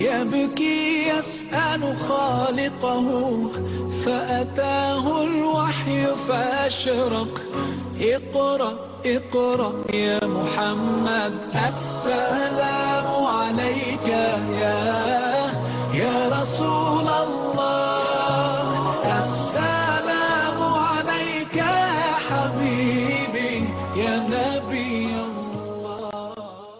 يبكي يسأل خالقه فأتاه الوحي فأشرق اقرأ اقرأ يا محمد السلام عليك يا يا رسول الله السلام عليك يا حبيبي يا نبي الله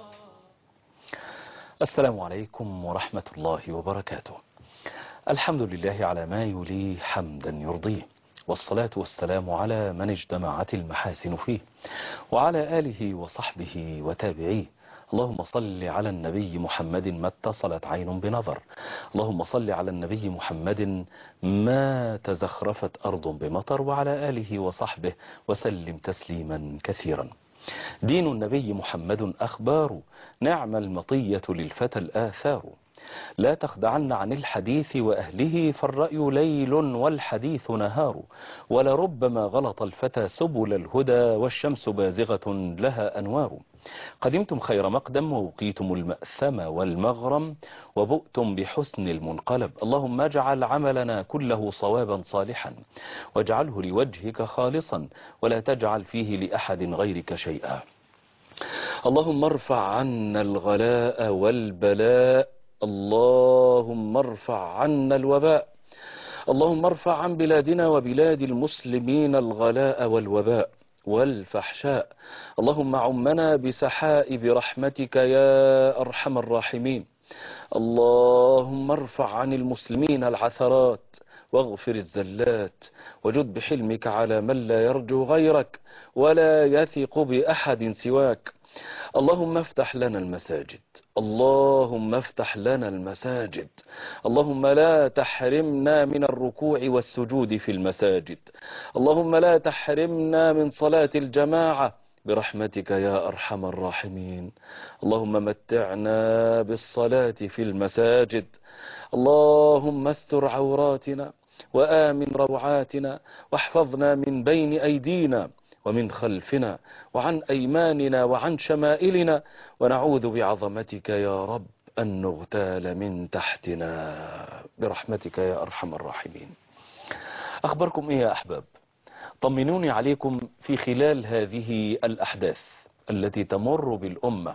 السلام عليكم ورحمة الله وبركاته الحمد لله على ما يليه حمدا يرضيه والصلاة والسلام على من اجتمعت المحاسن فيه وعلى آله وصحبه وتابعيه اللهم صل على النبي محمد ما اتصلت عين بنظر اللهم صل على النبي محمد ما تزخرفت أرض بمطر وعلى آله وصحبه وسلم تسليما كثيرا دين النبي محمد أخبار نعم المطية للفتى الآثار لا تخدعن عن الحديث وأهله فالرأي ليل والحديث نهار ولربما غلط الفتى سبل الهدى والشمس بازغة لها أنوار قدمتم خير مقدم ووقيتم المأثم والمغرم وبؤتم بحسن المنقلب اللهم اجعل عملنا كله صوابا صالحا واجعله لوجهك خالصا ولا تجعل فيه لأحد غيرك شيئا اللهم ارفع عنا الغلاء والبلاء اللهم ارفع عنا الوباء اللهم ارفع عن بلادنا وبلاد المسلمين الغلاء والوباء والفحشاء اللهم عمنا بسحائب رحمتك يا أرحم الراحمين اللهم ارفع عن المسلمين العثرات واغفر الزلات وجد بحلمك على من لا يرجو غيرك ولا يثق بأحد سواك اللهم افتح لنا المساجد اللهم افتح لنا المساجد اللهم لا تحرمنا من الركوع والسجود في المساجد اللهم لا تحرمنا من صلاة الجماعة برحمتك يا أرحم الراحمين اللهم متعنا بالصلاة في المساجد اللهم استر عوراتنا وآمن روعاتنا واحفظنا من بين أيدينا ومن خلفنا وعن أيماننا وعن شمائلنا ونعوذ بعظمتك يا رب أن نغتال من تحتنا برحمتك يا أرحم الراحمين أخبركم إيه يا أحباب طمنوني عليكم في خلال هذه الأحداث التي تمر بالأمة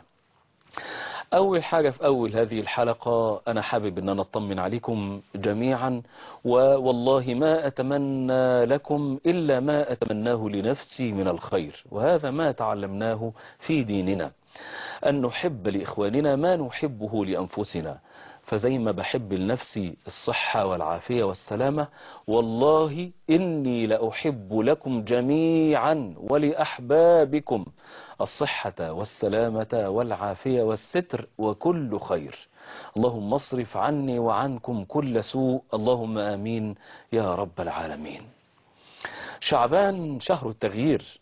أول حاجة في أول هذه الحلقة أنا حابب أن أنا أطمن عليكم جميعا والله ما أتمنى لكم إلا ما أتمناه لنفسي من الخير وهذا ما تعلمناه في ديننا أن نحب لإخواننا ما نحبه لأنفسنا فزي ما بحب لنفسي الصحة والعافية والسلامة والله إني لأحب لكم جميعا ولأحبابكم الصحة والسلامة والعافية والستر وكل خير اللهم اصرف عني وعنكم كل سوء اللهم آمين يا رب العالمين شعبان شهر التغيير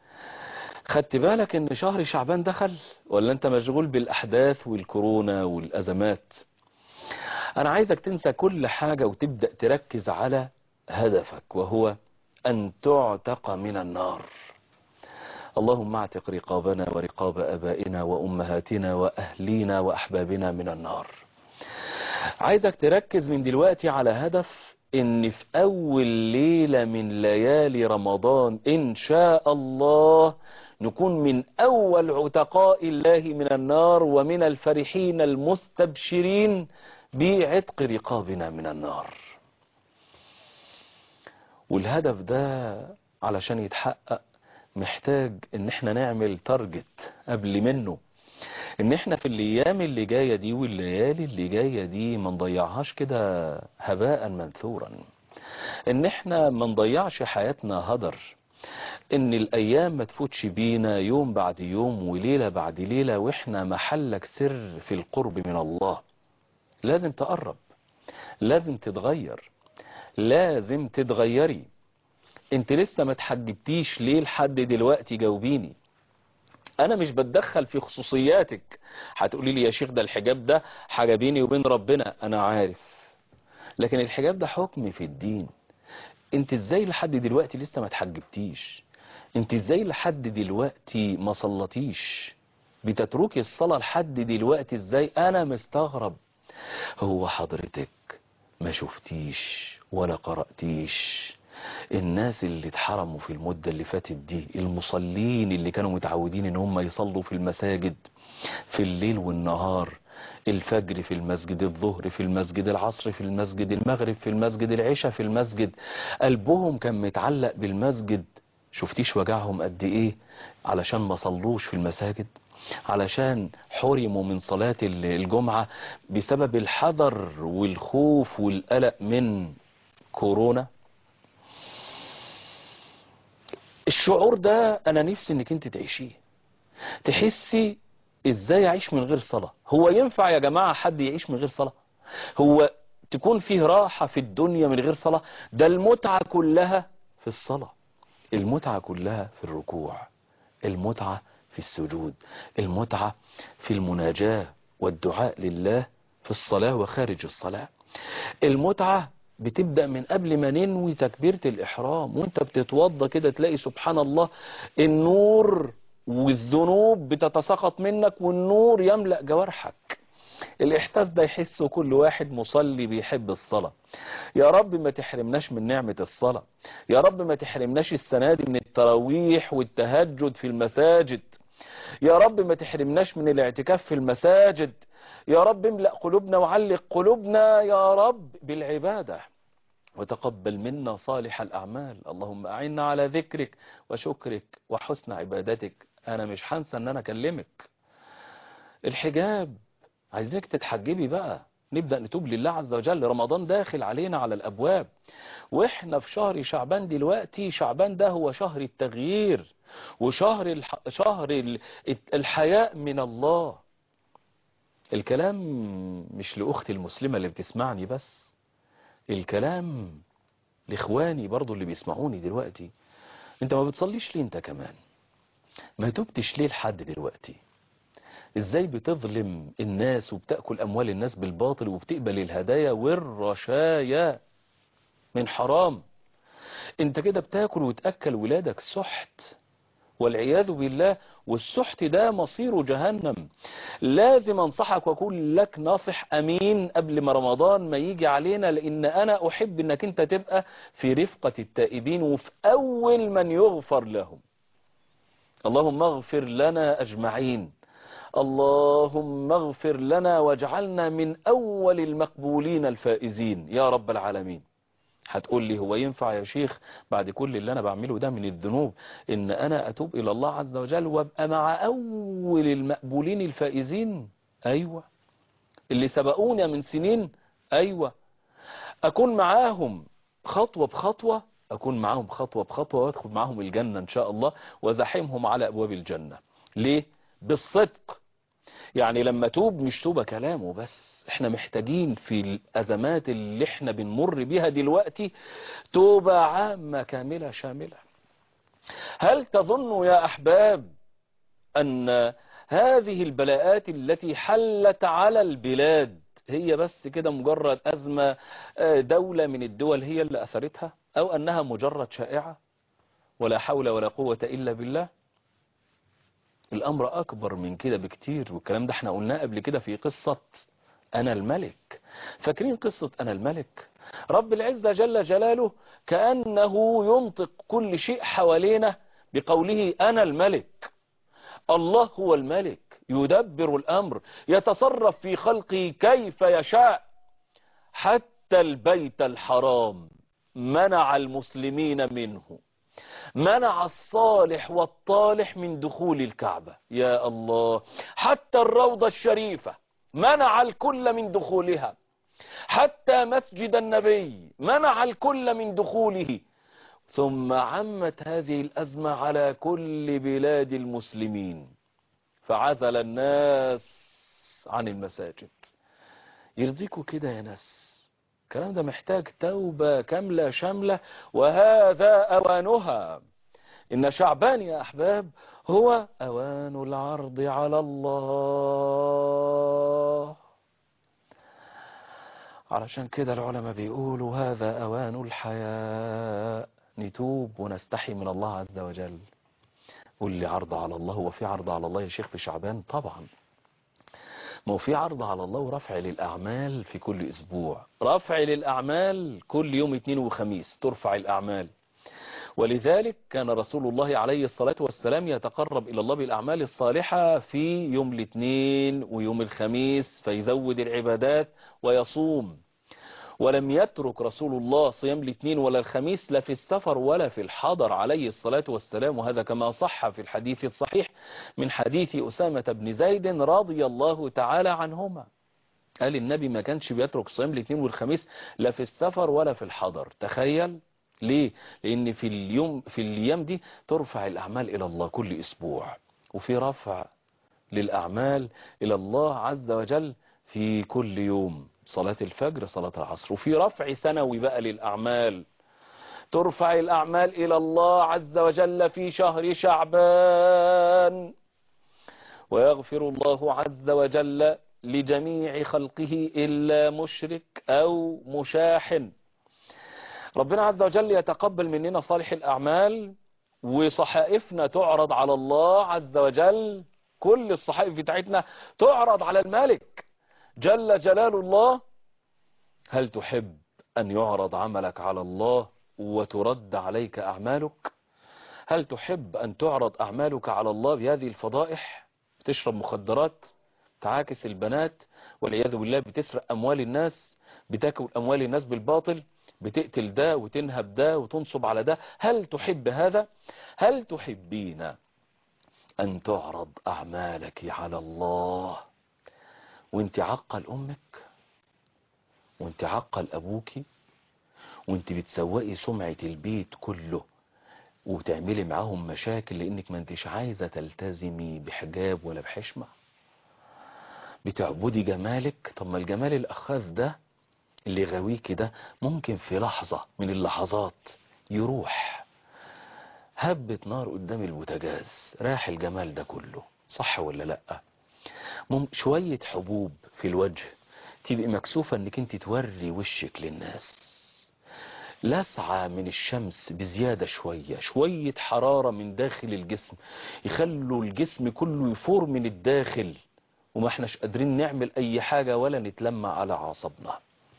خدت بالك ان شهر شعبان دخل ولا انت مشغول بالاحداث والكورونا والازمات انا عايزك تنسى كل حاجة وتبدأ تركز على هدفك وهو ان تعتق من النار اللهم اعتق رقابنا ورقاب ابائنا وامهاتنا واهلينا واحبابنا من النار عايزك تركز من دلوقتي على هدف ان في اول ليلة من ليالي رمضان ان شاء الله نكون من اول عتقاء الله من النار ومن الفرحين المستبشرين بعتق رقابنا من النار والهدف ده علشان يتحقق محتاج ان احنا نعمل تارجت قبل منه ان احنا في الايام اللي جاية دي والليالي اللي جاية دي ما نضيعهاش كده هباء منثورا ان احنا ما نضيعش حياتنا هدر ان الايام ما تفوتش بينا يوم بعد يوم وليلة بعد ليلة واحنا محلك سر في القرب من الله لازم تقرب لازم تتغير لازم تتغيري انت لسه ما تحجبتيش ليه لحد دلوقتي جاوبيني انا مش بتدخل في خصوصياتك هتقولي لي يا شيخ ده الحجاب ده حاجة بيني وبين ربنا انا عارف لكن الحجاب ده حكم في الدين انت ازاي لحد دلوقتي لسه ما تحجبتيش انت ازاي لحد دلوقتي ما صلتيش بتتركي الصلاة لحد دلوقتي ازاي انا مستغرب هو حضرتك ما شفتيش ولا قرأتيش الناس اللي اتحرموا في المدة اللي فاتت دي المصلين اللي كانوا متعودين ان هم يصلوا في المساجد في الليل والنهار الفجر في المسجد الظهر في المسجد العصر في المسجد المغرب في المسجد العشاء في المسجد قلبهم كان متعلق بالمسجد شفتيش وجعهم قد ايه علشان ما صلوش في المساجد علشان حرموا من صلاة الجمعة بسبب الحذر والخوف والقلق من كورونا الشعور ده انا نفسي انك انت تعيشيه تحسي ازاي اعيش من غير صلاة هو ينفع يا جماعة حد يعيش من غير صلاة هو تكون فيه راحة في الدنيا من غير صلاة ده المتعة كلها في الصلاة المتعة كلها في الركوع المتعة في السجود المتعة في المناجاة والدعاء لله في الصلاة وخارج الصلاة المتعة بتبدأ من قبل ما ننوي تكبيرة الإحرام وانت بتتوضى كده تلاقي سبحان الله النور والذنوب بتتساقط منك والنور يملأ جوارحك الإحساس ده يحسه كل واحد مصلي بيحب الصلاة يا رب ما تحرمناش من نعمة الصلاة يا رب ما تحرمناش السنة دي من التراويح والتهجد في المساجد يا رب ما تحرمناش من الاعتكاف في المساجد يا رب املأ قلوبنا وعلق قلوبنا يا رب بالعبادة وتقبل منا صالح الأعمال اللهم أعنا على ذكرك وشكرك وحسن عبادتك أنا مش هنسى أن أنا أكلمك الحجاب عايزينك تتحجبي بقى نبدأ نتوب لله عز وجل رمضان داخل علينا على الأبواب وإحنا في شهر شعبان دلوقتي شعبان ده هو شهر التغيير وشهر الح... شهر ال... الحياء من الله الكلام مش لأختي المسلمة اللي بتسمعني بس الكلام لإخواني برضو اللي بيسمعوني دلوقتي انت ما بتصليش ليه انت كمان ما تبتش ليه لحد دلوقتي ازاي بتظلم الناس وبتأكل اموال الناس بالباطل وبتقبل الهدايا والرشايا من حرام انت كده بتاكل وتأكل ولادك سحت والعياذ بالله والسحت ده مصيره جهنم لازم انصحك واكون لك ناصح امين قبل ما رمضان ما يجي علينا لان انا احب انك انت تبقى في رفقة التائبين وفي اول من يغفر لهم اللهم اغفر لنا اجمعين اللهم اغفر لنا واجعلنا من اول المقبولين الفائزين يا رب العالمين هتقول لي هو ينفع يا شيخ بعد كل اللي انا بعمله ده من الذنوب ان انا اتوب الى الله عز وجل وابقى مع اول المقبولين الفائزين ايوه اللي سبقونا من سنين ايوه اكون معاهم خطوة بخطوة اكون معاهم خطوة بخطوة وادخل معاهم الجنة ان شاء الله وزحمهم على ابواب الجنة ليه بالصدق يعني لما توب مش توبة كلامه بس احنا محتاجين في الازمات اللي احنا بنمر بيها دلوقتي توبة عامة كاملة شاملة هل تظن يا احباب ان هذه البلاءات التي حلت على البلاد هي بس كده مجرد ازمة دولة من الدول هي اللي اثرتها او انها مجرد شائعة ولا حول ولا قوة الا بالله الامر اكبر من كده بكتير والكلام ده احنا قلناه قبل كده في قصة انا الملك فاكرين قصة انا الملك رب العزة جل جلاله كأنه ينطق كل شيء حوالينا بقوله انا الملك الله هو الملك يدبر الامر يتصرف في خلقه كيف يشاء حتى البيت الحرام منع المسلمين منه منع الصالح والطالح من دخول الكعبة يا الله حتى الروضة الشريفة منع الكل من دخولها حتى مسجد النبي منع الكل من دخوله ثم عمت هذه الأزمة على كل بلاد المسلمين فعزل الناس عن المساجد يرضيكوا كده يا ناس الكلام ده محتاج توبة كاملة شاملة وهذا أوانها إن شعبان يا أحباب هو أوان العرض على الله علشان كده العلماء بيقولوا هذا أوان الحياء نتوب ونستحي من الله عز وجل قول لي عرض على الله هو في عرض على الله يا شيخ في شعبان طبعا ما هو في عرض على الله ورفع للأعمال في كل أسبوع رفع للأعمال كل يوم اثنين وخميس ترفع الأعمال ولذلك كان رسول الله عليه الصلاة والسلام يتقرب إلى الله بالأعمال الصالحة في يوم الاثنين ويوم الخميس فيزود العبادات ويصوم ولم يترك رسول الله صيام الاثنين ولا الخميس لا في السفر ولا في الحضر عليه الصلاة والسلام وهذا كما صح في الحديث الصحيح من حديث أسامة بن زيد رضي الله تعالى عنهما قال النبي ما كانش بيترك صيام الاثنين والخميس لا في السفر ولا في الحضر تخيل ليه لان في اليوم في الايام دي ترفع الاعمال الى الله كل اسبوع وفي رفع للاعمال الى الله عز وجل في كل يوم صلاة الفجر صلاة العصر وفي رفع سنوي بقى للاعمال ترفع الاعمال الى الله عز وجل في شهر شعبان ويغفر الله عز وجل لجميع خلقه إلا مشرك أو مشاحن ربنا عز وجل يتقبل مننا صالح الأعمال وصحائفنا تعرض على الله عز وجل كل الصحائف بتاعتنا تعرض على الملك جل جلال الله هل تحب أن يعرض عملك على الله وترد عليك أعمالك هل تحب أن تعرض أعمالك على الله بهذه الفضائح تشرب مخدرات تعاكس البنات والعياذ بالله بتسرق أموال الناس بتاكل أموال الناس بالباطل بتقتل ده وتنهب ده وتنصب على ده هل تحب هذا هل تحبين أن تعرض أعمالك على الله وانت عقل أمك وانت عقل أبوك وانت بتسوقي سمعة البيت كله وتعملي معاهم مشاكل لانك ما انتش عايزة تلتزمي بحجاب ولا بحشمة بتعبدي جمالك طب ما الجمال الاخاذ ده اللي غاويكي ده ممكن في لحظة من اللحظات يروح هبة نار قدام البوتاجاز راح الجمال ده كله صح ولا لا مم شوية حبوب في الوجه تبقي مكسوفة انك انت توري وشك للناس لسعة من الشمس بزيادة شوية شوية حرارة من داخل الجسم يخلوا الجسم كله يفور من الداخل وما احناش قادرين نعمل اي حاجة ولا نتلمع على عصبنا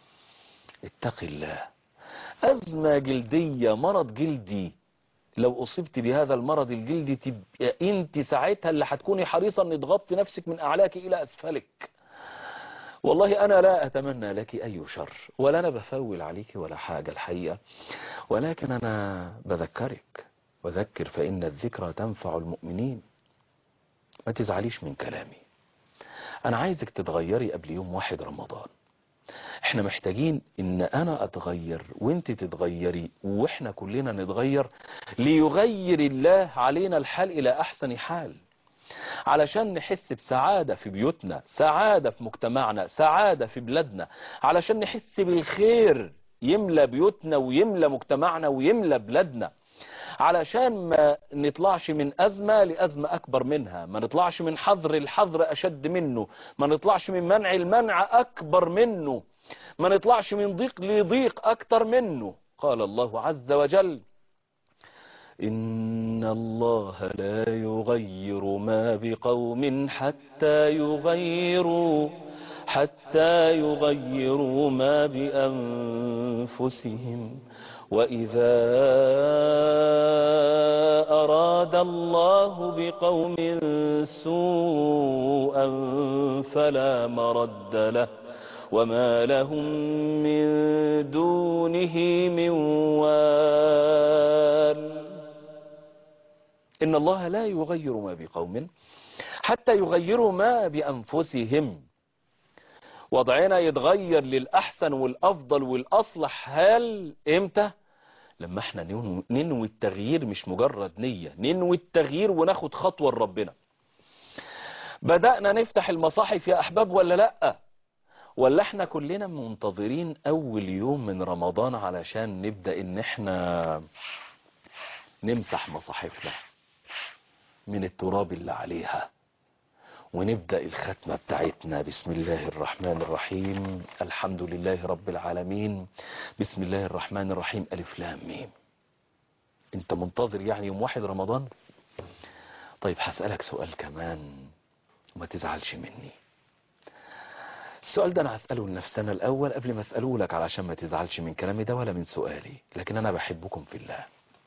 اتق الله ازمة جلدية مرض جلدي لو اصبت بهذا المرض الجلدي تبقى انت ساعتها اللي هتكوني حريصة ان تغطي نفسك من اعلاك الى اسفلك والله أنا لا أتمنى لك أي شر ولا أنا بفول عليك ولا حاجة الحقيقة ولكن أنا بذكرك وذكر فإن الذكرى تنفع المؤمنين ما تزعليش من كلامي أنا عايزك تتغيري قبل يوم واحد رمضان احنا محتاجين ان انا اتغير وانت تتغيري واحنا كلنا نتغير ليغير الله علينا الحال الى احسن حال علشان نحس بسعادة في بيوتنا سعادة في مجتمعنا سعادة في بلادنا علشان نحس بالخير يملى بيوتنا ويملى مجتمعنا ويملى بلادنا علشان ما نطلعش من أزمة لأزمة أكبر منها ما نطلعش من حظر الحظر أشد منه ما نطلعش من منع المنع أكبر منه ما نطلعش من ضيق لضيق أكتر منه قال الله عز وجل إن الله لا يغير ما بقوم حتى يغيروا حتى يغيروا ما بأنفسهم وإذا أراد الله بقوم سوءا فلا مرد له وما لهم من دونه من وال إن الله لا يغير ما بقوم حتى يغيروا ما بأنفسهم وضعنا يتغير للأحسن والأفضل والأصلح هل إمتى لما احنا ننوي التغيير مش مجرد نية ننوي التغيير وناخد خطوة لربنا بدأنا نفتح المصاحف يا أحباب ولا لأ ولا احنا كلنا منتظرين أول يوم من رمضان علشان نبدأ ان احنا نمسح مصاحفنا من التراب اللي عليها ونبدأ الختمة بتاعتنا بسم الله الرحمن الرحيم الحمد لله رب العالمين بسم الله الرحمن الرحيم ألف لام ميم انت منتظر يعني يوم واحد رمضان طيب هسألك سؤال كمان وما تزعلش مني السؤال ده انا هسأله لنفسنا الاول قبل ما اسأله لك علشان ما تزعلش من كلامي ده ولا من سؤالي لكن انا بحبكم في الله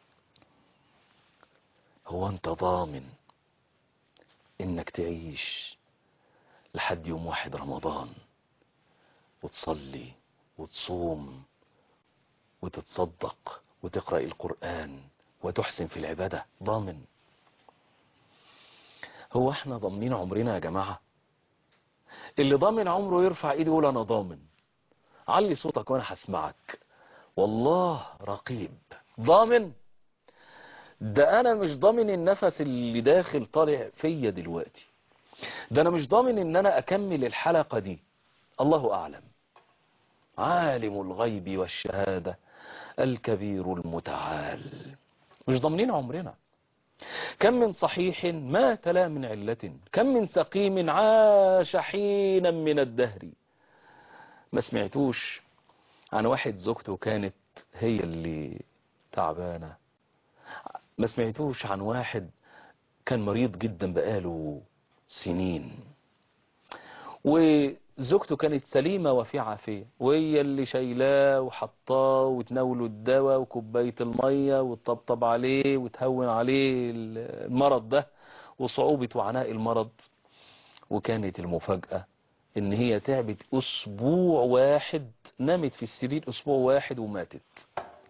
هو انت ضامن انك تعيش لحد يوم واحد رمضان وتصلي وتصوم وتتصدق وتقرأ القرآن وتحسن في العبادة ضامن هو احنا ضامنين عمرنا يا جماعة اللي ضامن عمره يرفع ايده يقول انا ضامن علي صوتك وانا هسمعك والله رقيب ضامن ده انا مش ضامن النفس اللي داخل طالع فيا دلوقتي ده انا مش ضامن ان انا اكمل الحلقة دي الله اعلم عالم الغيب والشهادة الكبير المتعال مش ضامنين عمرنا كم من صحيح مات لا من علة كم من سقيم عاش حينا من الدهر ما سمعتوش عن واحد زوجته كانت هي اللي تعبانة ما سمعتوش عن واحد كان مريض جدا بقاله سنين وزوجته كانت سليمة وفي عافية وهي اللي شايلاه وحطاه وتناوله الدواء وكوباية المية وتطبطب عليه وتهون عليه المرض ده وصعوبة وعناء المرض وكانت المفاجأة ان هي تعبت اسبوع واحد نامت في السرير اسبوع واحد وماتت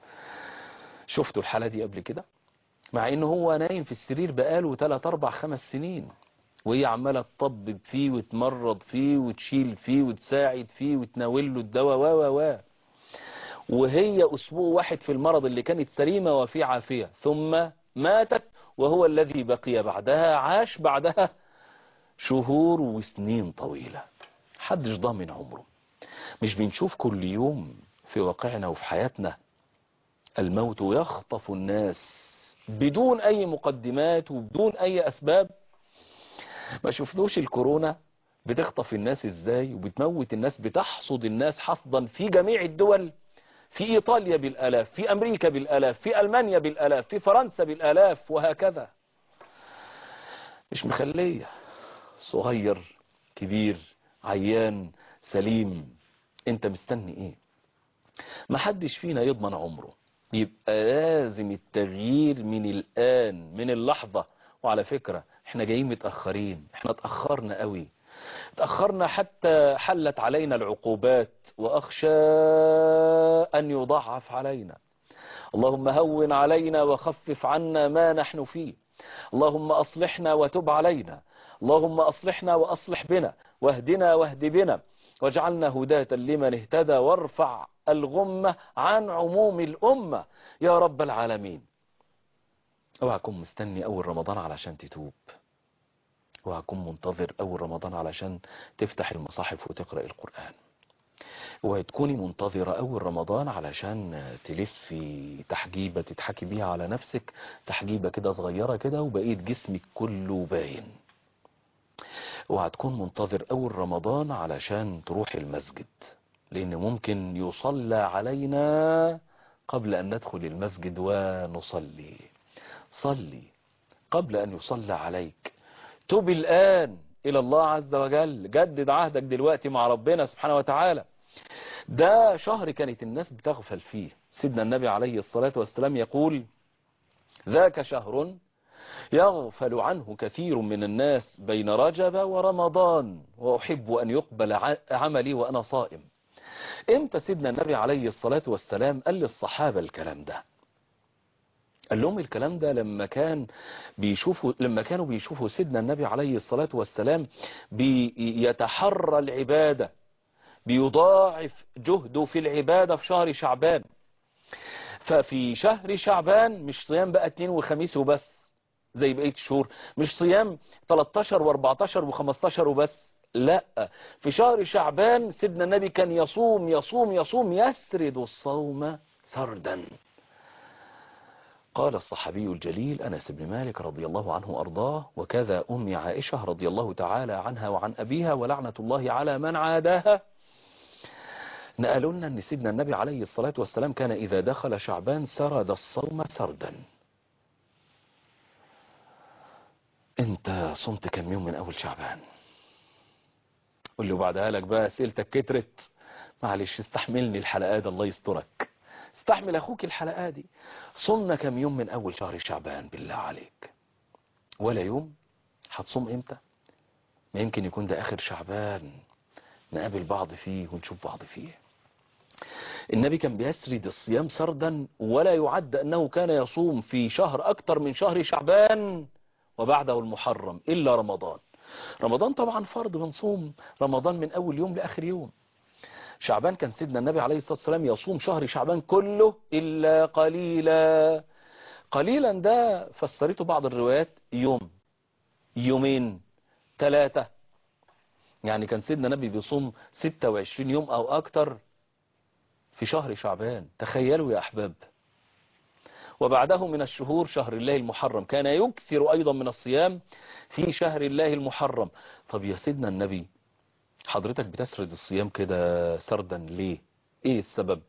شفتوا الحالة دي قبل كده مع ان هو نايم في السرير بقاله 3 4 5 سنين وهي عمالة تطبب فيه وتمرض فيه وتشيل فيه وتساعد فيه وتناول له الدواء و و و وهي أسبوع واحد في المرض اللي كانت سليمة وفي عافية ثم ماتت وهو الذي بقي بعدها عاش بعدها شهور وسنين طويلة حدش ضامن عمره مش بنشوف كل يوم في واقعنا وفي حياتنا الموت يخطف الناس بدون أي مقدمات وبدون أي أسباب ما شفنوش الكورونا بتخطف الناس ازاي وبتموت الناس بتحصد الناس حصدا في جميع الدول في ايطاليا بالالاف في امريكا بالالاف في المانيا بالالاف في فرنسا بالالاف وهكذا مش مخلية صغير كبير عيان سليم انت مستني ايه ما حدش فينا يضمن عمره يبقى لازم التغيير من الان من اللحظة وعلى فكرة احنا جايين متأخرين احنا اتأخرنا قوي اتأخرنا حتى حلت علينا العقوبات وأخشى أن يضاعف علينا اللهم هون علينا وخفف عنا ما نحن فيه اللهم أصلحنا وتب علينا اللهم أصلحنا وأصلح بنا واهدنا واهد بنا واجعلنا هداة لمن اهتدى وارفع الغمة عن عموم الأمة يا رب العالمين اوعى تكون مستني اول رمضان علشان تتوب اوعى تكون منتظر اول رمضان علشان تفتح المصاحف وتقرأ القرآن اوعى تكوني منتظرة اول رمضان علشان تلفي تحجيبة تضحكي بيها على نفسك تحجيبة كده صغيرة كده وبقيت جسمك كله باين اوعى تكون منتظر اول رمضان علشان تروح المسجد لان ممكن يصلى علينا قبل ان ندخل المسجد ونصلي صلي قبل أن يصلى عليك تب الآن إلى الله عز وجل جدد عهدك دلوقتي مع ربنا سبحانه وتعالى ده شهر كانت الناس بتغفل فيه سيدنا النبي عليه الصلاة والسلام يقول ذاك شهر يغفل عنه كثير من الناس بين رجب ورمضان وأحب أن يقبل عملي وأنا صائم امتى سيدنا النبي عليه الصلاة والسلام قال للصحابة الكلام ده قال لهم الكلام ده لما كان بيشوفوا لما كانوا بيشوفوا سيدنا النبي عليه الصلاة والسلام بيتحرى العبادة بيضاعف جهده في العبادة في شهر شعبان ففي شهر شعبان مش صيام بقى اتنين وخميس وبس زي بقية الشهور مش صيام 13 و14 و15 وبس لا في شهر شعبان سيدنا النبي كان يصوم يصوم يصوم يسرد الصوم سردا قال الصحابي الجليل أنس بن مالك رضي الله عنه أرضاه وكذا أم عائشة رضي الله تعالى عنها وعن أبيها ولعنة الله على من عاداها نقلوا لنا أن سيدنا النبي عليه الصلاة والسلام كان إذا دخل شعبان سرد الصوم سردا انت صمت كم يوم من أول شعبان واللي بعدها لك بقى اسئلتك كترت معلش استحملني الحلقات الله يسترك استحمل اخوك الحلقات دي صمنا كم يوم من اول شهر شعبان بالله عليك ولا يوم هتصوم امتى ما يمكن يكون ده اخر شعبان نقابل بعض فيه ونشوف بعض فيه النبي كان بيسرد الصيام سردا ولا يعد أنه كان يصوم في شهر أكتر من شهر شعبان وبعده المحرم إلا رمضان رمضان طبعا فرض بنصوم رمضان من أول يوم لآخر يوم شعبان كان سيدنا النبي عليه الصلاة والسلام يصوم شهر شعبان كله إلا قليلا قليلا ده فسرته بعض الروايات يوم يومين ثلاثة يعني كان سيدنا النبي بيصوم 26 يوم أو أكتر في شهر شعبان تخيلوا يا أحباب وبعده من الشهور شهر الله المحرم كان يكثر أيضا من الصيام في شهر الله المحرم طب يا سيدنا النبي حضرتك بتسرد الصيام كده سردا ليه ايه السبب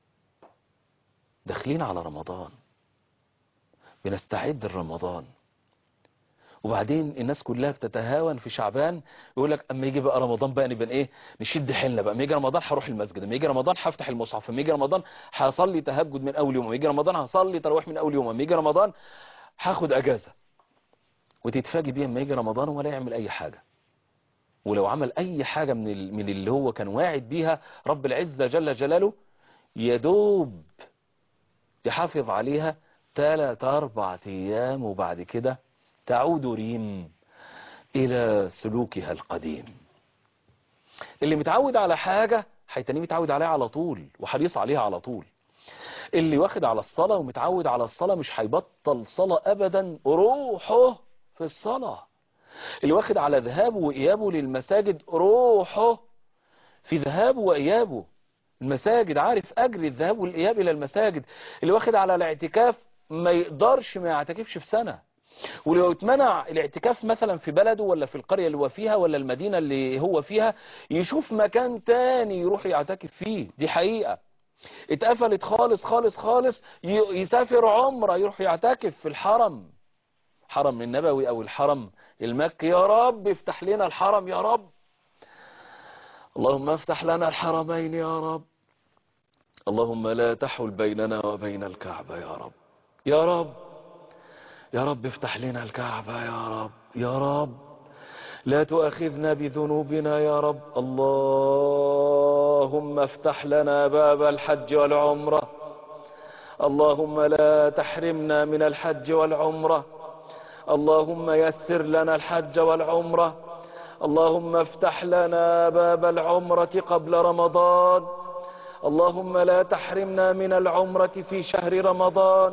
داخلين على رمضان بنستعد لرمضان وبعدين الناس كلها بتتهاون في شعبان يقول لك اما يجي بقى رمضان بقى نبقى ايه نشد حيلنا بقى اما يجي رمضان هروح المسجد اما يجي رمضان هفتح المصحف اما يجي رمضان هصلي تهجد من اول يوم اما يجي رمضان هصلي تراويح من اول يوم اما يجي رمضان هاخد اجازه وتتفاجئ بيه اما يجي رمضان ولا يعمل اي حاجه ولو عمل اي حاجه من ال- من اللي هو كان واعد بيها رب العزه جل جلاله يدوب يحافظ عليها ثلاث اربع ايام وبعد كده تعود ريم إلى سلوكها القديم اللي متعود على حاجة هيتنيه متعود عليها على طول وحريص عليها على طول اللي واخد على الصلاة ومتعود على الصلاة مش هيبطل صلاة أبدا روحه في الصلاة اللي واخد على ذهابه وإيابه للمساجد روحه في ذهابه وإيابه المساجد عارف أجر الذهاب والإياب إلى المساجد اللي واخد على الاعتكاف ما يقدرش ما يعتكفش في سنة ولو اتمنع الاعتكاف مثلا في بلده ولا في القرية اللي هو فيها ولا المدينة اللي هو فيها يشوف مكان تاني يروح يعتكف فيه دي حقيقة اتقفلت خالص خالص خالص ي- يسافر عمره يروح يعتكف في الحرم حرم النبوي او الحرم المكي يا رب افتح لنا الحرم يا رب اللهم افتح لنا الحرمين يا رب اللهم لا تحل بيننا وبين الكعبة يا رب يا رب يا رب افتح لنا الكعبة يا رب يا رب لا تؤاخذنا بذنوبنا يا رب اللهم افتح لنا باب الحج والعمرة اللهم لا تحرمنا من الحج والعمرة اللهم يسر لنا الحج والعمرة اللهم افتح لنا باب العمرة قبل رمضان اللهم لا تحرمنا من العمرة في شهر رمضان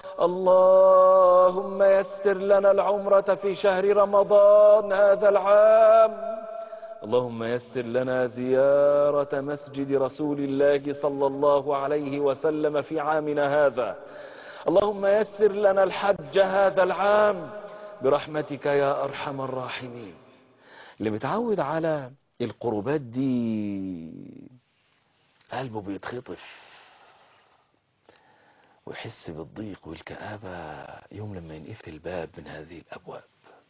اللهم يسر لنا العمرة في شهر رمضان هذا العام اللهم يسر لنا زيارة مسجد رسول الله صلى الله عليه وسلم في عامنا هذا اللهم يسر لنا الحج هذا العام برحمتك يا أرحم الراحمين اللي متعود على القربات دي قلبه بيتخطف ويحس بالضيق والكآبة يوم لما ينقفل باب من هذه الأبواب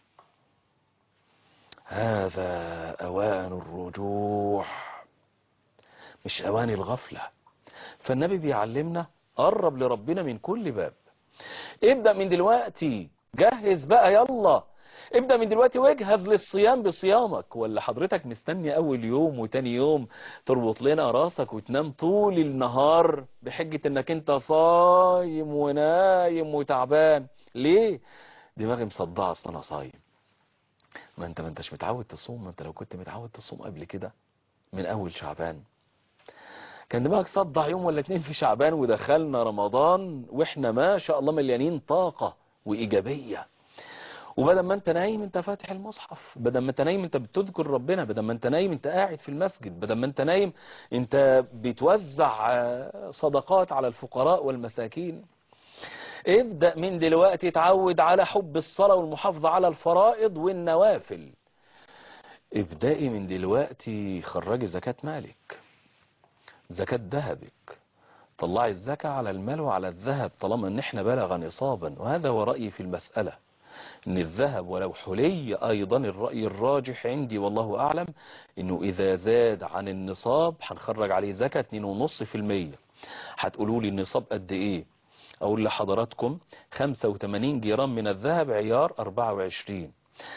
هذا أوان الرجوع مش أوان الغفلة فالنبي بيعلمنا قرب لربنا من كل باب ابدأ من دلوقتي جهز بقى يلا ابدأ من دلوقتي واجهز للصيام بصيامك ولا حضرتك مستني اول يوم وتاني يوم تربط لنا راسك وتنام طول النهار بحجة انك انت صايم ونايم وتعبان ليه دماغي مصدعة اصلا انا صايم ما انت ما انتش متعود تصوم ما انت لو كنت متعود تصوم قبل كده من اول شعبان كان دماغك صدع يوم ولا اتنين في شعبان ودخلنا رمضان واحنا ما شاء الله مليانين طاقة وايجابية وبدل ما انت نايم انت فاتح المصحف بدل ما انت نايم انت بتذكر ربنا بدل ما انت نايم انت قاعد في المسجد بدل ما انت نايم انت بتوزع آه، صدقات على الفقراء والمساكين ابدأ من دلوقتي تعود على حب الصلاة والمحافظة على الفرائض والنوافل ابدأي من دلوقتي خرجي زكاة مالك زكاة ذهبك طلعي الزكاة على المال وعلى الذهب طالما ان احنا بلغ نصابا وهذا هو رأيي في المسألة ان الذهب ولو حلي ايضا الرأي الراجح عندي والله اعلم انه اذا زاد عن النصاب هنخرج عليه زكاة 2.5% هتقولوا لي النصاب قد ايه اقول لحضراتكم 85 جرام من الذهب عيار 24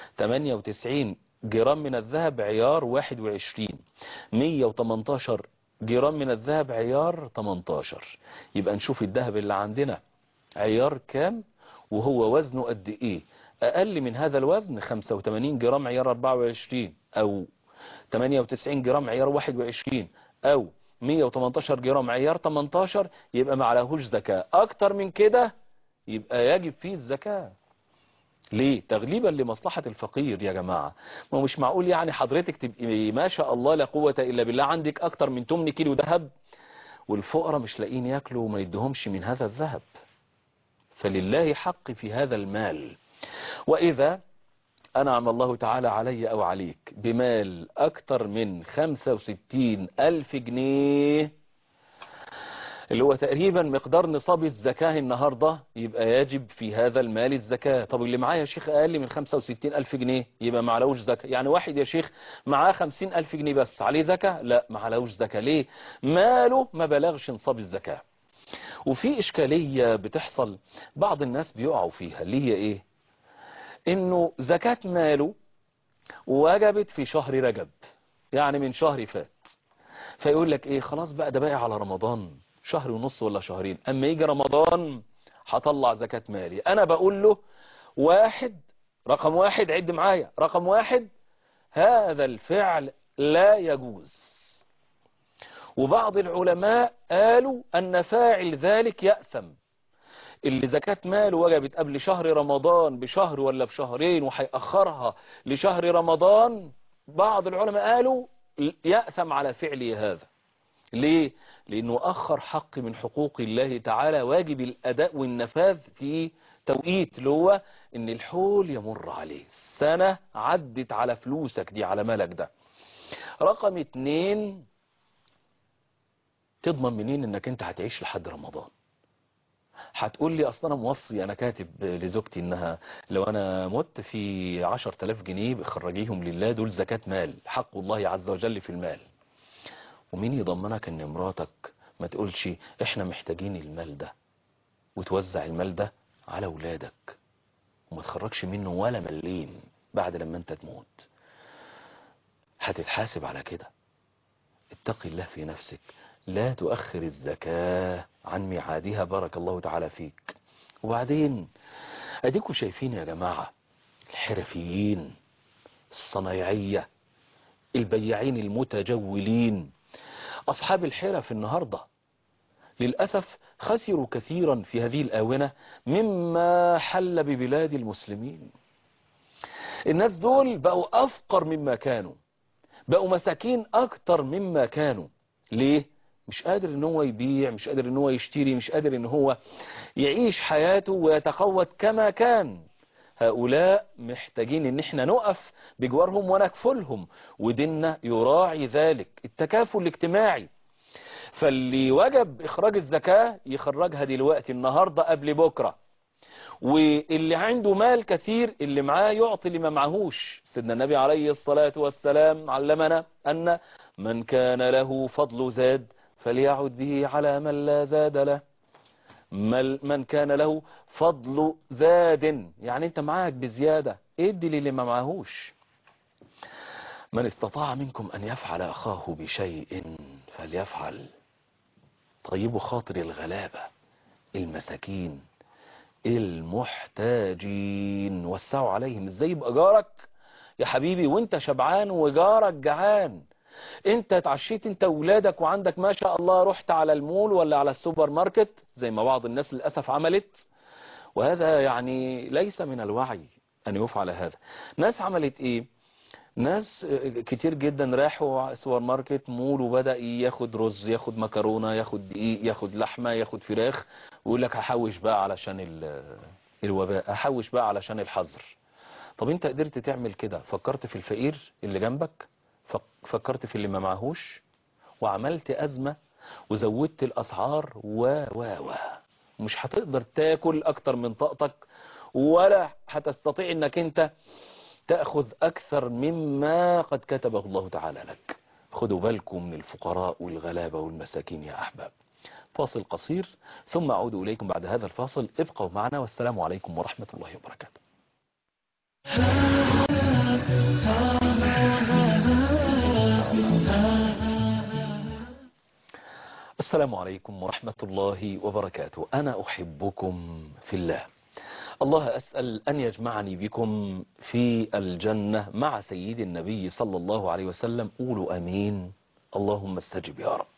98 جرام من الذهب عيار 21 118 جرام من الذهب عيار 18 يبقى نشوف الذهب اللي عندنا عيار كام وهو وزنه قد ايه اقل من هذا الوزن 85 جرام عيار 24 او 98 جرام عيار 21 او 118 جرام عيار 18 يبقى ما عليهوش زكاة اكتر من كده يبقى يجب فيه الزكاة ليه تغليبا لمصلحة الفقير يا جماعة ما هو مش معقول يعني حضرتك تبقي ما شاء الله لا قوة الا بالله عندك اكتر من 8 كيلو ذهب والفقراء مش لاقيين ياكلوا وما يدهمش من هذا الذهب فلله حق في هذا المال وإذا أنعم الله تعالى علي أو عليك بمال أكتر من 65 ألف جنيه اللي هو تقريبا مقدار نصاب الزكاة النهاردة يبقى يجب في هذا المال الزكاة طب اللي معاه يا شيخ أقل من 65 ألف جنيه يبقى ما عليهوش زكاة يعني واحد يا شيخ معاه 50 ألف جنيه بس عليه زكاة لا ما عليهوش زكاة ليه ماله ما بلغش نصاب الزكاة وفي إشكالية بتحصل بعض الناس بيقعوا فيها اللي هي إيه إنه زكاة ماله وجبت في شهر رجب يعني من شهر فات فيقول لك إيه خلاص بقى ده باقي على رمضان شهر ونص ولا شهرين أما يجي رمضان هطلع زكاة مالي أنا بقول له واحد رقم واحد عد معايا رقم واحد هذا الفعل لا يجوز وبعض العلماء قالوا أن فاعل ذلك يأثم اللي زكاة ماله وجبت قبل شهر رمضان بشهر ولا بشهرين وهيأخرها لشهر رمضان بعض العلماء قالوا يأثم على فعله هذا ليه؟ لأنه أخر حق من حقوق الله تعالى واجب الأداء والنفاذ في توقيت اللي هو إن الحول يمر عليه سنة عدت على فلوسك دي على مالك ده رقم اتنين تضمن منين انك انت هتعيش لحد رمضان هتقول لي اصلا انا موصي انا كاتب لزوجتي انها لو انا مت في عشر تلاف جنيه بخرجيهم لله دول زكاة مال حق الله عز وجل في المال ومين يضمنك ان مراتك ما تقولش احنا محتاجين المال ده وتوزع المال ده على ولادك وما تخرجش منه ولا مليم بعد لما انت تموت هتتحاسب على كده اتقي الله في نفسك لا تؤخر الزكاة عن ميعادها بارك الله تعالى فيك وبعدين اديكم شايفين يا جماعة الحرفيين الصنايعية البياعين المتجولين أصحاب الحرف النهاردة للأسف خسروا كثيرا في هذه الآونة مما حل ببلاد المسلمين الناس دول بقوا أفقر مما كانوا بقوا مساكين أكتر مما كانوا ليه؟ مش قادر ان هو يبيع مش قادر ان هو يشتري مش قادر ان هو يعيش حياته ويتقوت كما كان هؤلاء محتاجين ان احنا نقف بجوارهم ونكفلهم وديننا يراعي ذلك التكافل الاجتماعي فاللي وجب اخراج الزكاة يخرجها دلوقتي النهاردة قبل بكرة واللي عنده مال كثير اللي معاه يعطي اللي ما معهوش سيدنا النبي عليه الصلاة والسلام علمنا أن من كان له فضل زاد فليعد به على من لا زاد له من كان له فضل زاد يعني انت معاك بزيادة ادي للي ما معهوش من استطاع منكم أن يفعل أخاه بشيء فليفعل طيبوا خاطر الغلابة المساكين المحتاجين وسعوا عليهم ازاي يبقى جارك يا حبيبي وانت شبعان وجارك جعان انت اتعشيت انت وولادك وعندك ما شاء الله رحت على المول ولا على السوبر ماركت زي ما بعض الناس للأسف عملت وهذا يعني ليس من الوعي أن يفعل هذا ناس عملت ايه ناس كتير جدا راحوا سوبر ماركت مول وبدأ ياخد رز ياخد مكرونة ياخد دقيق ياخد لحمة ياخد فراخ ويقول لك هحوش بقى علشان الوباء هحوش بقى علشان الحظر طب انت قدرت تعمل كده فكرت في الفقير اللي جنبك فكرت في اللي ما معهوش وعملت أزمة وزودت الأسعار و و و مش هتقدر تاكل أكتر من طاقتك ولا هتستطيع انك انت تأخذ أكثر مما قد كتبه الله تعالى لك خدوا بالكم من الفقراء والغلابة والمساكين يا أحباب فاصل قصير ثم أعود إليكم بعد هذا الفاصل ابقوا معنا والسلام عليكم ورحمة الله وبركاته السلام عليكم ورحمة الله وبركاته أنا أحبكم في الله الله أسأل أن يجمعني بكم في الجنة مع سيد النبي صلى الله عليه وسلم قولوا أمين اللهم استجب يا رب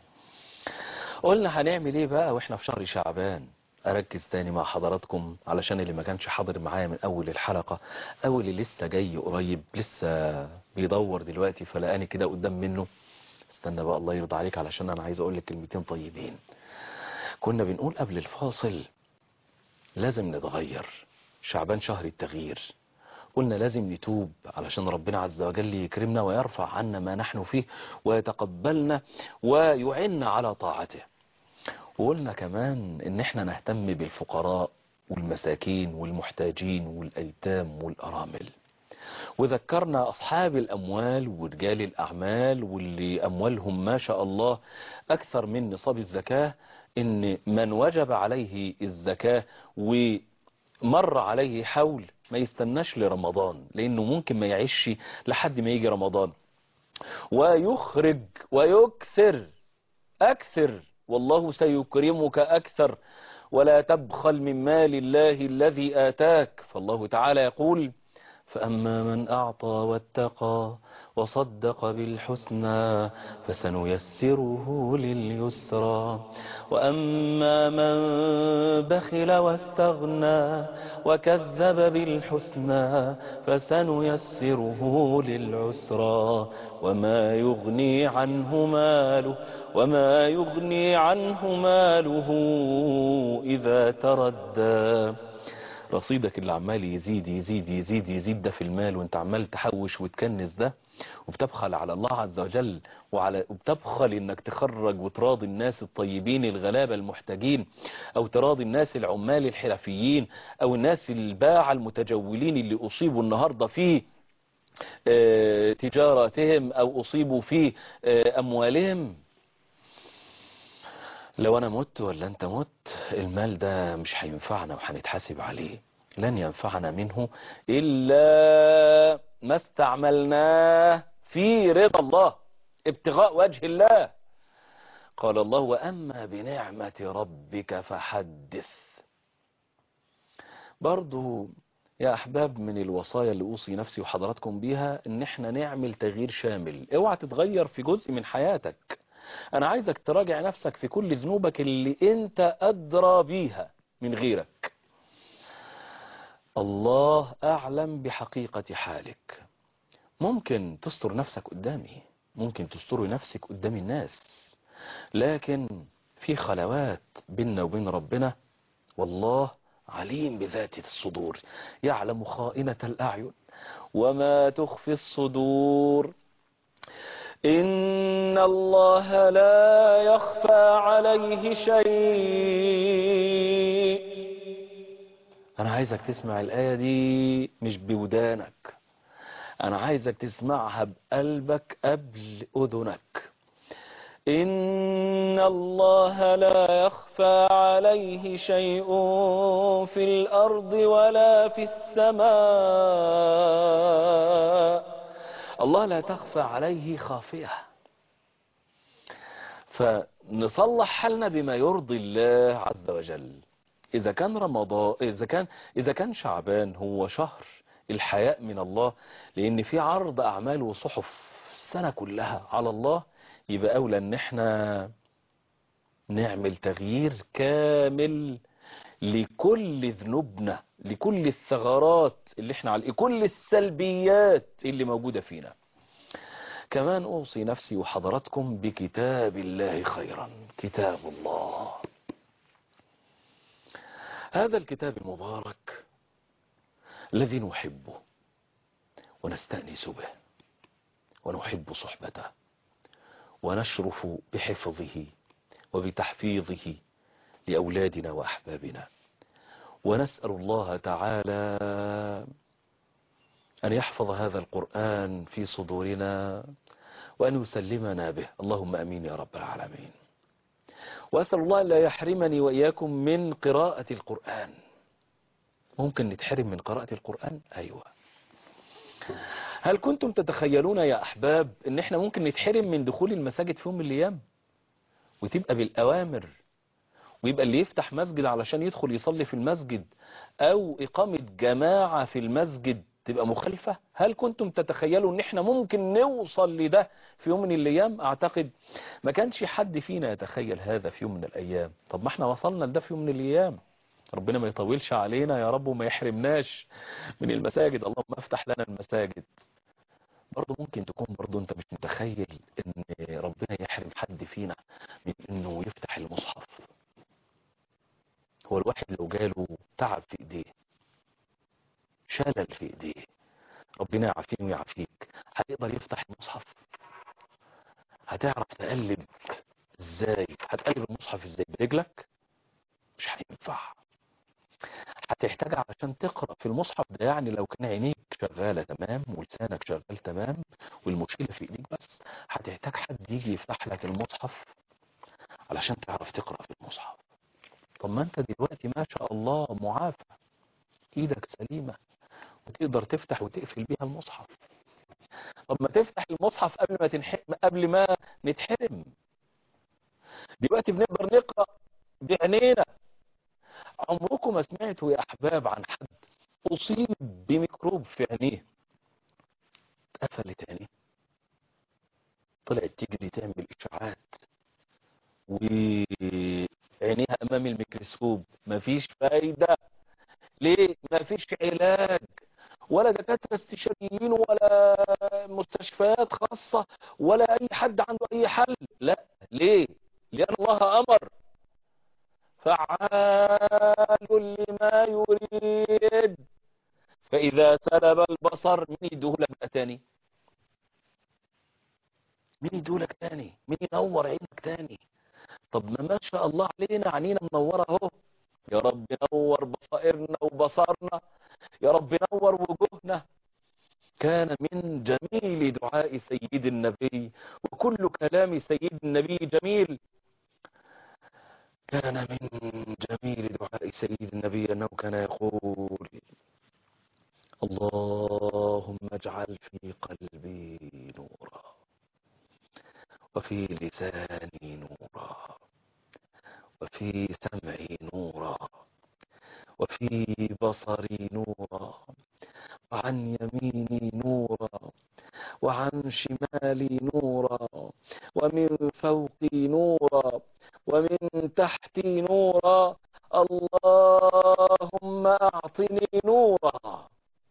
قلنا هنعمل ايه بقى واحنا في شهر شعبان اركز تاني مع حضراتكم علشان اللي ما كانش حاضر معايا من اول الحلقة او اللي لسه جاي قريب لسه بيدور دلوقتي فلقاني كده قدام منه استنى بقى الله يرضى عليك علشان انا عايز اقول لك كلمتين طيبين كنا بنقول قبل الفاصل لازم نتغير شعبان شهر التغيير قلنا لازم نتوب علشان ربنا عز وجل يكرمنا ويرفع عنا ما نحن فيه ويتقبلنا ويعنا على طاعته وقلنا كمان ان احنا نهتم بالفقراء والمساكين والمحتاجين والايتام والارامل وذكرنا أصحاب الأموال ورجال الأعمال واللي أموالهم ما شاء الله أكثر من نصاب الزكاة إن من وجب عليه الزكاة ومر عليه حول ما يستناش لرمضان لأنه ممكن ما يعيش لحد ما يجي رمضان ويخرج ويكثر أكثر والله سيكرمك أكثر ولا تبخل من مال الله الذي آتاك فالله تعالى يقول فأما من أعطى واتقى وصدق بالحسنى فسنيسره لليسرى وأما من بخل واستغنى وكذب بالحسنى فسنيسره للعسرى وما يغني عنه ماله وما يغني عنه ماله إذا تردى رصيدك اللي عمال يزيد يزيد يزيد يزيد ده في المال وانت عمال تحوش وتكنز ده وبتبخل على الله عز وجل وعلى وبتبخل انك تخرج وتراضي الناس الطيبين الغلابة المحتاجين او تراضي الناس العمال الحرفيين او الناس الباعة المتجولين اللي اصيبوا النهاردة في اه تجاراتهم او اصيبوا في اه اموالهم لو انا مت ولا انت مت المال ده مش هينفعنا وهنتحاسب عليه لن ينفعنا منه الا ما استعملناه في رضا الله ابتغاء وجه الله قال الله واما بنعمة ربك فحدث برضو يا احباب من الوصايا اللي اوصي نفسي وحضراتكم بيها ان احنا نعمل تغيير شامل اوعى تتغير في جزء من حياتك انا عايزك تراجع نفسك في كل ذنوبك اللي انت ادرى بيها من غيرك الله اعلم بحقيقة حالك ممكن تستر نفسك قدامي ممكن تستر نفسك قدام الناس لكن في خلوات بيننا وبين ربنا والله عليم بذات الصدور يعلم خائنة الأعين وما تخفي الصدور إن الله لا يخفى عليه شيء أنا عايزك تسمع الآية دي مش بودانك أنا عايزك تسمعها بقلبك قبل أذنك إن الله لا يخفى عليه شيء في الأرض ولا في السماء الله لا تخفى عليه خافية فنصلح حالنا بما يرضي الله عز وجل إذا كان رمضان إذا كان إذا كان شعبان هو شهر الحياء من الله لأن في عرض أعمال وصحف السنة كلها على الله يبقى أولى أن احنا نعمل تغيير كامل لكل ذنوبنا لكل الثغرات اللي احنا على كل السلبيات اللي موجودة فينا كمان أوصي نفسي وحضراتكم بكتاب الله خيرا كتاب الله هذا الكتاب المبارك الذي نحبه ونستأنس به ونحب صحبته ونشرف بحفظه وبتحفيظه لأولادنا وأحبابنا ونسأل الله تعالى أن يحفظ هذا القرآن في صدورنا وأن يسلمنا به اللهم أمين يا رب العالمين وأسأل الله لا يحرمني وإياكم من قراءة القرآن ممكن نتحرم من قراءة القرآن أيوة هل كنتم تتخيلون يا أحباب أن احنا ممكن نتحرم من دخول المساجد في يوم من الأيام وتبقى بالأوامر ويبقى اللي يفتح مسجد علشان يدخل يصلي في المسجد أو إقامة جماعة في المسجد تبقى مخالفة هل كنتم تتخيلوا ان احنا ممكن نوصل لده في يوم من الايام اعتقد ما كانش حد فينا يتخيل هذا في يوم من الايام طب ما احنا وصلنا لده في يوم من الايام ربنا ما يطولش علينا يا رب وما يحرمناش من المساجد اللهم افتح لنا المساجد برضه ممكن تكون برضه انت مش متخيل ان ربنا يحرم حد فينا من انه يفتح المصحف هو الواحد لو جاله تعب في ايديه شلل في ايديه ربنا يعافيني ويعافيك هتقدر يفتح المصحف هتعرف تقلب ازاي هتقلب المصحف ازاي برجلك مش هينفع هتحتاج علشان تقرأ في المصحف ده يعني لو كان عينيك شغالة تمام ولسانك شغال تمام والمشكلة في ايديك بس هتحتاج حد يجي يفتح لك المصحف علشان تعرف تقرأ في المصحف طب ما انت دلوقتي ما شاء الله معافى ايدك سليمة وتقدر تفتح وتقفل بيها المصحف طب ما تفتح المصحف قبل ما تنحرم قبل ما نتحرم دلوقتي بنقدر نقرأ بعينينا عمركم ما سمعتوا يا احباب عن حد اصيب بميكروب في عينيه اتقفلت عينيه طلعت تجري تعمل اشاعات وعينيها امام الميكروسكوب مفيش فايدة ليه مفيش علاج ولا دكاترة استشاريين ولا مستشفيات خاصة ولا اي حد عنده اي حل لا ليه لان الله امر فعال لما يريد فإذا سلب البصر من يدوه لك تاني مين يدولك تاني مين ينور عينك تاني طب ما ما شاء الله علينا عنينا منورة اهو يا رب نور بصائرنا وبصرنا يا رب نور وجوهنا كان من جميل دعاء سيد النبي وكل كلام سيد النبي جميل كان من جميل دعاء سيد النبي أنه كان يقول اللهم اجعل في قلبي نورا وفي لساني نورا وفي سمعي نورا وفي بصري نورا وعن يميني نورا وعن شمالي نورا ومن فوقي نورا ومن تحتي نورا اللهم أعطني نورا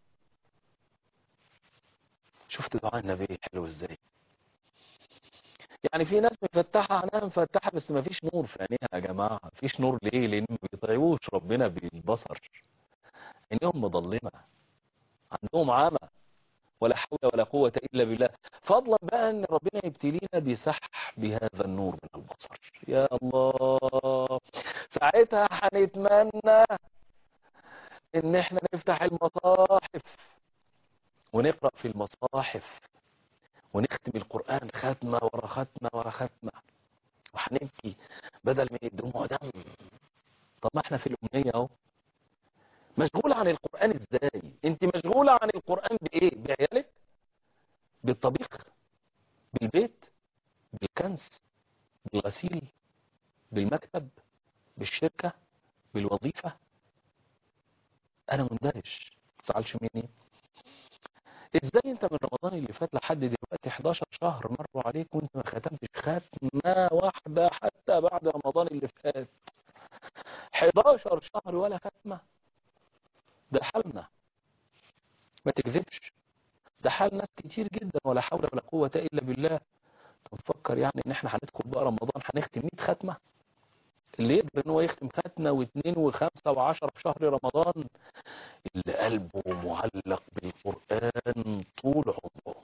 شفت دعاء النبي حلو ازاي يعني في ناس مفتحة عينها مفتحة بس ما فيش نور في عينيها يا جماعة فيش نور ليه لان ما بيطيعوش ربنا بالبصر عينيهم مظلمة عندهم عامة ولا حول ولا قوة إلا بالله فضلا بقى أن ربنا يبتلينا بسحب هذا النور من البصر يا الله ساعتها هنتمنى ان احنا نفتح المصاحف ونقرأ في المصاحف ونختم القرآن ختمة ورا ختمة ورا ختمة وهنبكي بدل من الدموع دم طب ما احنا في الأمنية اهو مشغولة عن القرآن ازاي انت مشغولة عن القرآن بايه بعيالك بالطبيخ بالبيت بالكنس بالغسيل بالمكتب بالشركة بالوظيفة انا مندهش تزعلش مني ازاي انت من رمضان اللي فات لحد دلوقتي 11 شهر مروا عليك وانت ما ختمتش ختمة واحدة حتى بعد رمضان اللي فات 11 شهر ولا ختمة ده حالنا ما تكذبش ده حال ناس كتير جدا ولا حول ولا قوة إلا بالله تفكر يعني ان احنا هندخل بقى رمضان هنختم 100 ختمة اللي يقدر ان هو يختم ختمة واثنين وخمسة وعشرة في شهر رمضان اللي قلبه معلق بالقرآن طول عمره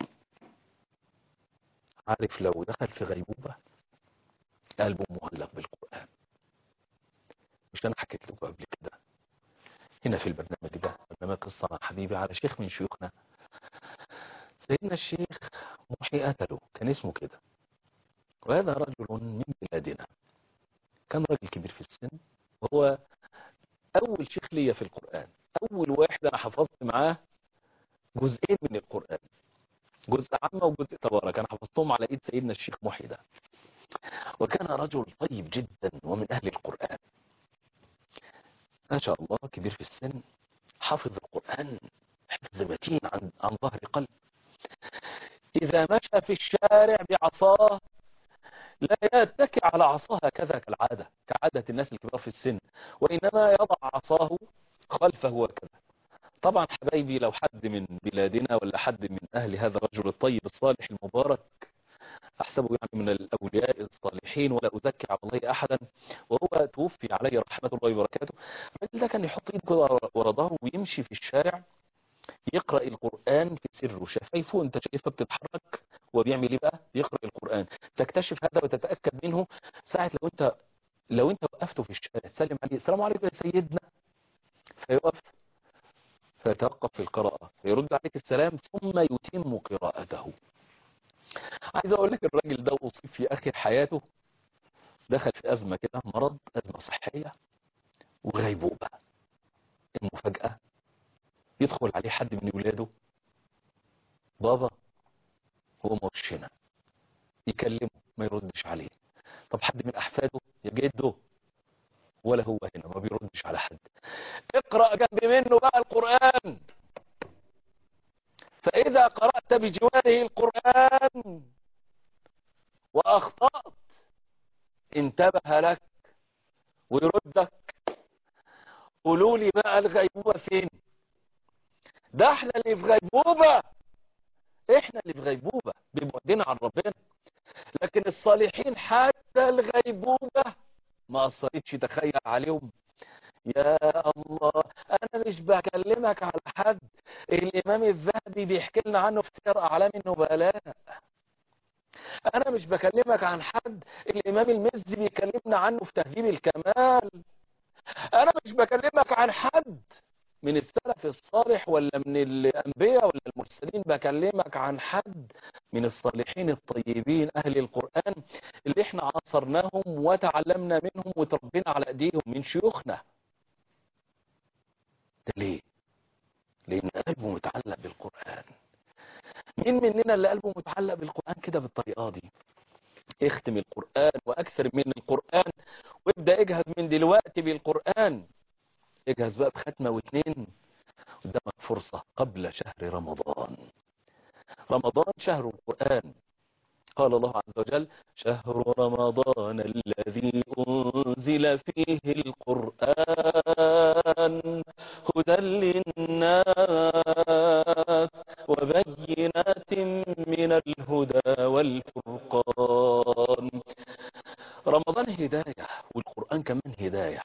عارف لو دخل في غيبوبة قلبه معلق بالقرآن مش انا حكيت لكم قبل كده هنا في البرنامج ده برنامج قصة مع حبيبي على شيخ من شيوخنا سيدنا الشيخ محي قتله كان اسمه كده وهذا رجل من بلادنا كان راجل كبير في السن وهو أول شيخ ليا في القرآن أول واحد أنا حفظت معاه جزئين من القرآن جزء عامة وجزء تبارك أنا حفظتهم على إيد سيدنا الشيخ محي ده وكان رجل طيب جدا ومن أهل القرآن ما شاء الله كبير في السن حافظ القرآن حفظ متين عن, عن ظهر قلب إذا مشى في الشارع بعصاه لا يتكئ على عصاه هكذا كالعادة كعادة الناس الكبار في السن وإنما يضع عصاه خلفه وكذا طبعا حبايبي لو حد من بلادنا ولا حد من أهل هذا الرجل الطيب الصالح المبارك أحسبه يعني من الأولياء الصالحين ولا أزكي على الله أحدا وهو توفي عليه رحمة الله وبركاته الراجل ده كان يحط إيده كده ورا ظهره ويمشي في الشارع يقرأ القرآن في سر وشفايفه انت شايفه بتتحرك وبيعمل ايه بقى بيقرأ القرآن تكتشف هذا وتتأكد منه ساعة لو انت لو انت وقفته في الشارع تسلم عليه السلام عليكم يا سيدنا فيقف فيتوقف في القراءة فيرد عليك السلام ثم يتم قراءته عايز اقول لك الراجل ده اصيب في اخر حياته دخل في ازمة كده مرض ازمة صحية وغيبوبة المفاجأة يدخل عليه حد من ولاده بابا هو موش هنا يكلمه ما يردش عليه طب حد من احفاده يا جده ولا هو هنا ما بيردش على حد اقرأ جنب منه بقى القرآن فإذا قرأت بجواره القرآن وأخطأت انتبه لك ويردك قولوا لي بقى الغيبوبة فين ده احنا اللي في غيبوبة احنا اللي في غيبوبة ببعدنا عن ربنا لكن الصالحين حتى الغيبوبة ما أثرتش تخيل عليهم يا الله أنا مش بكلمك على حد الإمام الذهبي بيحكي لنا عنه في سير أعلام النبلاء أنا مش بكلمك عن حد الإمام المزي بيكلمنا عنه في تهذيب الكمال أنا مش بكلمك عن حد من السلف الصالح ولا من الأنبياء ولا المرسلين بكلمك عن حد من الصالحين الطيبين أهل القرآن اللي احنا عاصرناهم وتعلمنا منهم وتربينا على أيديهم من شيوخنا ده ليه؟ لأن قلبه متعلق بالقرآن مين مننا اللي قلبه متعلق بالقرآن كده بالطريقة دي اختم القرآن وأكثر من القرآن وابدأ اجهز من دلوقتي بالقرآن اجهز بقى بختمة واتنين قدامك فرصة قبل شهر رمضان رمضان شهر القرآن قال الله عز وجل شهر رمضان الذي أنزل فيه القرآن هدى للناس وبينات من الهدى والفرقان رمضان هداية والقرآن كمان هداية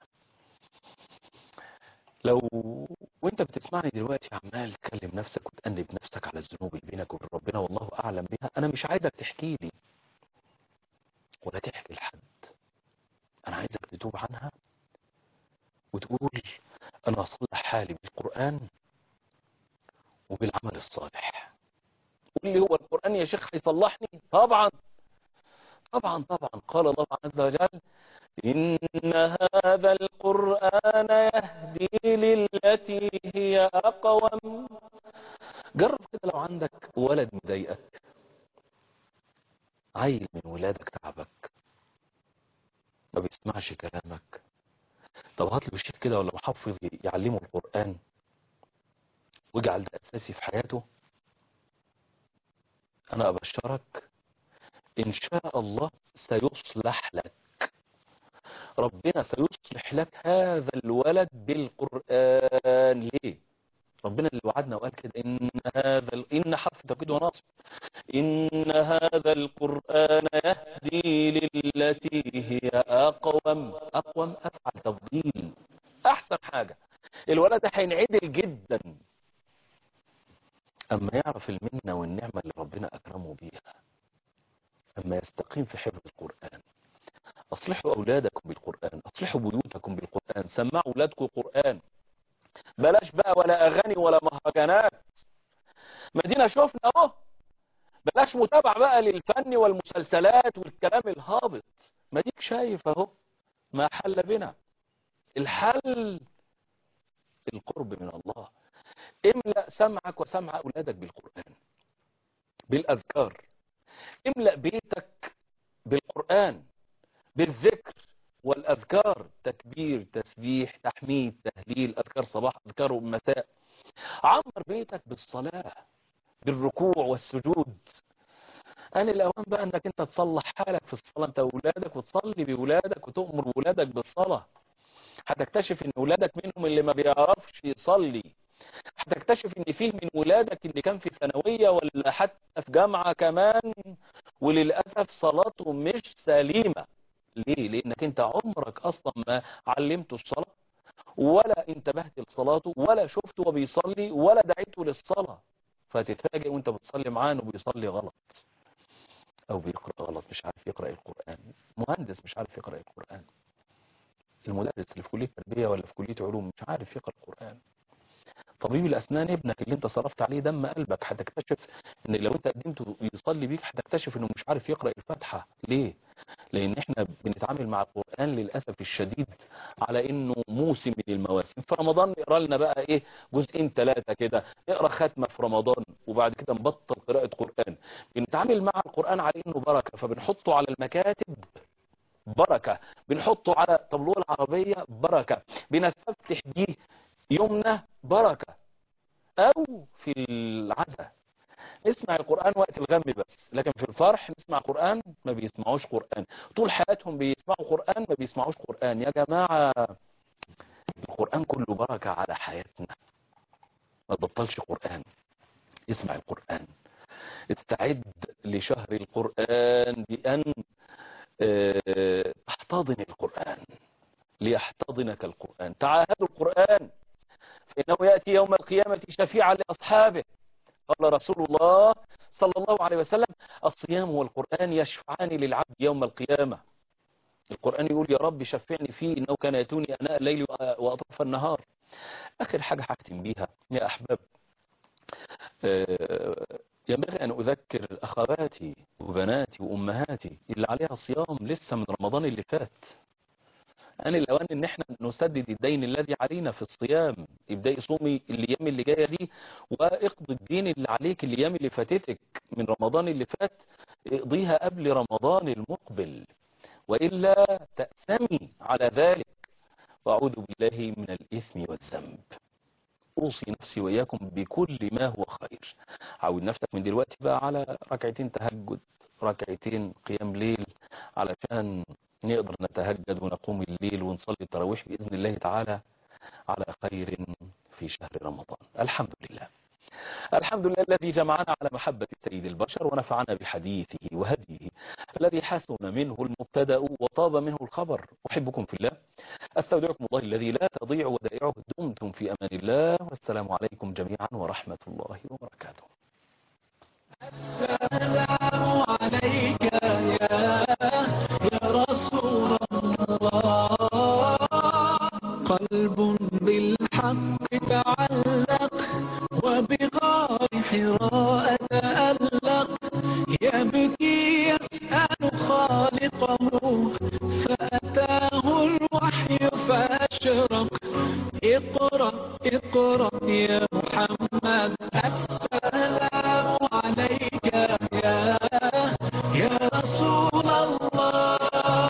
لو وانت بتسمعني دلوقتي عمال تكلم نفسك وتأنب نفسك على الذنوب اللي بينك وبين ربنا والله أعلم بها أنا مش عايزك تحكي لي ولا تحكي لحد أنا عايزك تتوب عنها وتقول أنا أصلح حالي بالقرآن وبالعمل الصالح قول لي هو القرآن يا شيخ هيصلحني طبعا طبعا طبعا قال الله عز وجل إن هذا القرآن يهدي للتي هي أقوم جرب كده لو عندك ولد مضايقك عيل من ولادك تعبك ما بيسمعش كلامك طب هات له شيخ كده ولا محفظ يعلمه القرآن واجعل ده أساسي في حياته أنا أبشرك إن شاء الله سيصلح لك ربنا سيصلح لك هذا الولد بالقرآن ليه ربنا اللي وعدنا وقال كده إن هذا ال... إن حرف توكيد ونصب إن هذا القرآن يهدي للتي هي أقوم أقوم أفعل تفضيل أحسن حاجة الولد هينعدل جدا أما يعرف المنة والنعمة اللي ربنا أكرمه بيها أما يستقيم في حفظ القرآن أصلحوا أولادكم بالقرآن أصلحوا بيوتكم بالقرآن سمعوا أولادكم القرآن بلاش بقى ولا اغاني ولا مهرجانات مدينة شفنا اهو بلاش متابعة بقى للفن والمسلسلات والكلام الهابط ما ديك شايف اهو ما حل بنا الحل القرب من الله املأ سمعك وسمع أولادك بالقرآن بالأذكار املأ بيتك بالقرآن بالذكر والأذكار تكبير تسبيح تحميد تهليل أذكار صباح أذكار مساء عمر بيتك بالصلاة بالركوع والسجود أنا الأوان بقى أنك أنت تصلح حالك في الصلاة أنت وأولادك وتصلي بأولادك وتؤمر بأولادك بالصلاة هتكتشف ان ولادك منهم اللي ما بيعرفش يصلي هتكتشف ان فيه من ولادك اللي كان في ثانوية ولا حتى في جامعة كمان وللأسف صلاته مش سليمة ليه لانك انت عمرك اصلا ما علمته الصلاة ولا انتبهت لصلاته ولا شفته وبيصلي ولا دعيته للصلاة فتتفاجئ وانت بتصلي معاه انه بيصلي غلط او بيقرأ غلط مش عارف يقرأ القرآن مهندس مش عارف يقرأ القرآن المدرس اللي في كلية تربية ولا في كلية علوم مش عارف يقرأ القرآن طبيب الأسنان ابنك اللي انت صرفت عليه دم قلبك هتكتشف ان لو انت قدمته يصلي بيك هتكتشف انه مش عارف يقرأ الفاتحة ليه لان احنا بنتعامل مع القرآن للأسف الشديد على انه موسم من المواسم في رمضان نقرا لنا بقى ايه جزئين ثلاثة كده نقرا ختمة في رمضان وبعد كده نبطل قراءة قرآن بنتعامل مع القرآن على انه بركة فبنحطه على المكاتب بركة بنحطه على طابلوه العربية بركة بنستفتح بيه يمنى بركة او في العزاء نسمع القرآن وقت الغم بس لكن في الفرح نسمع قرآن ما بيسمعوش قرآن طول حياتهم بيسمعوا قرآن ما بيسمعوش قرآن يا جماعة القرآن كله بركة على حياتنا ما تبطلش قرآن اسمع القرآن استعد لشهر القرآن بأن تحتضن القرآن ليحتضنك القرآن تعاهدوا القرآن فإنه يأتي يوم القيامة شفيعا لأصحابه قال رسول الله صلى الله عليه وسلم الصيام والقرآن يشفعان للعبد يوم القيامة القرآن يقول يا رب شفعني فيه إنه كان يتوني أناء الليل وأطراف النهار آخر حاجة هختم بيها يا أحباب ينبغي أن أذكر أخواتي وبناتي وأمهاتي اللي عليها صيام لسه من رمضان اللي فات أنا الأوان إن إحنا نسدد الدين الذي علينا في الصيام ابدأي صومي الأيام اللي جاية دي واقضي الدين اللي عليك الأيام اللي فاتتك من رمضان اللي فات اقضيها قبل رمضان المقبل وإلا تأثمي على ذلك وأعوذ بالله من الإثم والذنب أوصي نفسي وإياكم بكل ما هو خير عود نفسك من دلوقتي بقى على ركعتين تهجد ركعتين قيام ليل علشان نقدر نتهجد ونقوم الليل ونصلي التراويح بإذن الله تعالى على خير في شهر رمضان الحمد لله الحمد لله الذي جمعنا على محبة سيد البشر ونفعنا بحديثه وهديه الذي حسن منه المبتدا وطاب منه الخبر أحبكم في الله أستودعكم الله الذي لا تضيع ودائعه دمتم في أمان الله والسلام عليكم جميعا ورحمة الله وبركاته السلام عليك يا يا رسول الله قلب بالحق تعلق وبغار حراء تألق يبكي يسأل خالقه فأتاه الوحي فأشرق اقرأ اقرأ يا